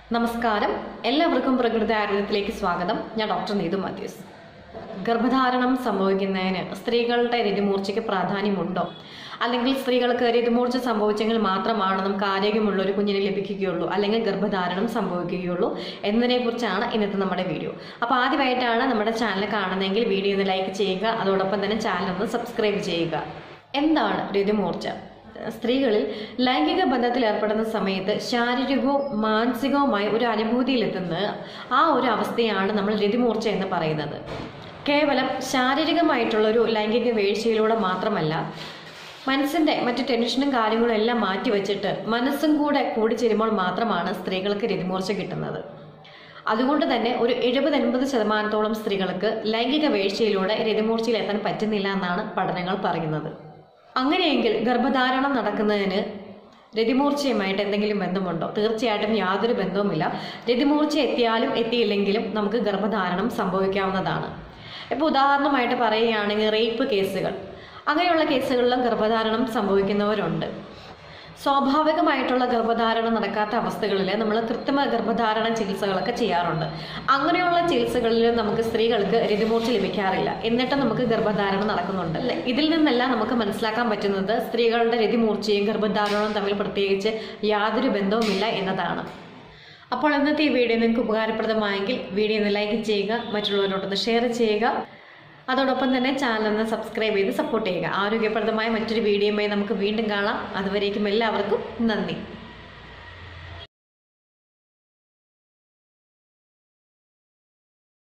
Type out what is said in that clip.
നമസ്കാരം എല്ലാവർക്കും പ്രകൃതി ആയുർവേദത്തിലേക്ക് സ്വാഗതം ഞാൻ ഡോക്ടർ നീതു മാത്യൂസ് ഗർഭധാരണം സംഭവിക്കുന്നതിന് സ്ത്രീകളുടെ രതിമൂർച്ചയ്ക്ക് പ്രാധാന്യമുണ്ടോ അല്ലെങ്കിൽ സ്ത്രീകൾക്ക് രതിമൂർച്ച സംഭവിച്ചെങ്കിൽ മാത്രമാണ് നമുക്ക് ആരോഗ്യമുള്ള ഒരു കുഞ്ഞിനെ ലഭിക്കുകയുള്ളൂ അല്ലെങ്കിൽ ഗർഭധാരണം സംഭവിക്കുകയുള്ളൂ എന്നതിനെ കുറിച്ചാണ് ഇന്നത്തെ നമ്മുടെ വീഡിയോ അപ്പോൾ ആദ്യമായിട്ടാണ് നമ്മുടെ ചാനൽ കാണുന്നതെങ്കിൽ വീഡിയോ ഒന്ന് ലൈക്ക് ചെയ്യുക അതോടൊപ്പം തന്നെ ചാനൽ ഒന്ന് സബ്സ്ക്രൈബ് ചെയ്യുക എന്താണ് രതിമൂർച്ച സ്ത്രീകളിൽ ലൈംഗിക ബന്ധത്തിൽ ഏർപ്പെടുന്ന സമയത്ത് ശാരീരികവും മാനസികവുമായ ഒരു അനുഭൂതിയിലെത്തുന്ന ആ ഒരു അവസ്ഥയാണ് നമ്മൾ രതിമൂർച്ച എന്ന് പറയുന്നത് കേവലം ശാരീരികമായിട്ടുള്ള ഒരു ലൈംഗിക വീഴ്ചയിലൂടെ മാത്രമല്ല മനസ്സിന്റെ മറ്റു ടെൻഷനും കാര്യങ്ങളും എല്ലാം മാറ്റി വെച്ചിട്ട് മനസ്സും കൂടെ കൂടിച്ചേരുമ്പോൾ മാത്രമാണ് സ്ത്രീകൾക്ക് രതിമൂർച്ച കിട്ടുന്നത് അതുകൊണ്ട് തന്നെ ഒരു എഴുപത് എൺപത് ശതമാനത്തോളം സ്ത്രീകൾക്ക് ലൈംഗിക വീഴ്ചയിലൂടെ രതിമൂർച്ചയിൽ എത്താൻ പറ്റുന്നില്ല എന്നാണ് പഠനങ്ങൾ പറയുന്നത് അങ്ങനെയെങ്കിൽ ഗർഭധാരണം നടക്കുന്നതിന് രതിമൂർച്ചയുമായിട്ട് എന്തെങ്കിലും ബന്ധമുണ്ടോ തീർച്ചയായിട്ടും യാതൊരു ബന്ധവുമില്ല രതിമൂർച്ച എത്തിയാലും എത്തിയില്ലെങ്കിലും നമുക്ക് ഗർഭധാരണം സംഭവിക്കാവുന്നതാണ് ഇപ്പോൾ ഉദാഹരണമായിട്ട് പറയുകയാണെങ്കിൽ റേപ്പ് കേസുകൾ അങ്ങനെയുള്ള കേസുകളിലും ഗർഭധാരണം സംഭവിക്കുന്നവരുണ്ട് സ്വാഭാവികമായിട്ടുള്ള ഗർഭധാരണം നടക്കാത്ത അവസ്ഥകളിൽ നമ്മൾ കൃത്രിമ ഗർഭധാരണ ചികിത്സകളൊക്കെ ചെയ്യാറുണ്ട് അങ്ങനെയുള്ള ചികിത്സകളിൽ നമുക്ക് സ്ത്രീകൾക്ക് രതിമൂർച്ച ലഭിക്കാറില്ല എന്നിട്ട് നമുക്ക് ഗർഭധാരണം നടക്കുന്നുണ്ട് അല്ലേ ഇതിൽ നിന്നെല്ലാം നമുക്ക് മനസ്സിലാക്കാൻ പറ്റുന്നത് സ്ത്രീകളുടെ രതിമൂർച്ചയും ഗർഭധാരണവും തമ്മിൽ പ്രത്യേകിച്ച് യാതൊരു ബന്ധവുമില്ല എന്നതാണ് അപ്പോൾ ഇന്നത്തെ ഈ വീഡിയോ നിങ്ങൾക്ക് ഉപകാരപ്രദമായെങ്കിൽ വീഡിയോ ഒന്ന് ലൈക്ക് ചെയ്യുക മറ്റുള്ളവരോടൊന്ന് ഷെയർ ചെയ്യുക അതോടൊപ്പം തന്നെ ചാനൽ ഒന്ന് സബ്സ്ക്രൈബ് ചെയ്ത് സപ്പോർട്ട് ചെയ്യുക ആരോഗ്യപ്രദമായ മറ്റൊരു വീഡിയോയുമായി നമുക്ക് വീണ്ടും കാണാം അതുവരേക്കും എല്ലാവർക്കും നന്ദി